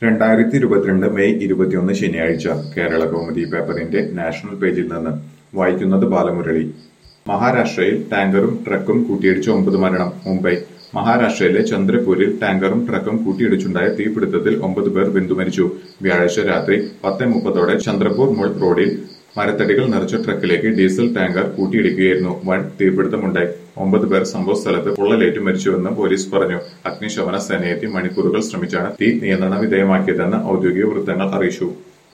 രണ്ടായിരത്തി ഇരുപത്തിരണ്ട് മെയ് ഇരുപത്തിയൊന്ന് ശനിയാഴ്ച കേരള കൗമുദി പേപ്പറിന്റെ നാഷണൽ പേജിൽ നിന്ന് വായിക്കുന്നത് ബാലമുരളി മഹാരാഷ്ട്രയിൽ ടാങ്കറും ട്രക്കും കൂട്ടിയിടിച്ച് ഒമ്പത് മരണം മുംബൈ മഹാരാഷ്ട്രയിലെ ചന്ദ്രപൂരിൽ ടാങ്കറും ട്രക്കും കൂട്ടിയിടിച്ചുണ്ടായ തീപിടുത്തത്തിൽ ഒമ്പത് പേർ വെന്തുമരിച്ചു വ്യാഴാഴ്ച രാത്രി പത്ത് മുപ്പതോടെ ചന്ദ്രപൂർ മുൾ റോഡിൽ മരത്തടികൾ നിറച്ച ട്രക്കിലേക്ക് ഡീസൽ ടാങ്കർ കൂട്ടിയിടിക്കുകയായിരുന്നു വൻ തീപിടുത്തമുണ്ടായി ഒമ്പത് പേർ സംഭവ സ്ഥലത്ത് പൊള്ളലേറ്റ് മരിച്ചുവെന്ന് പോലീസ് പറഞ്ഞു അഗ്നിശമന സേനയെത്തി മണിക്കൂറുകൾ ശ്രമിച്ചാണ് തീ നിയന്ത്രണ വിധേയമാക്കിയതെന്ന് ഔദ്യോഗിക വൃത്തങ്ങൾ അറിയിച്ചു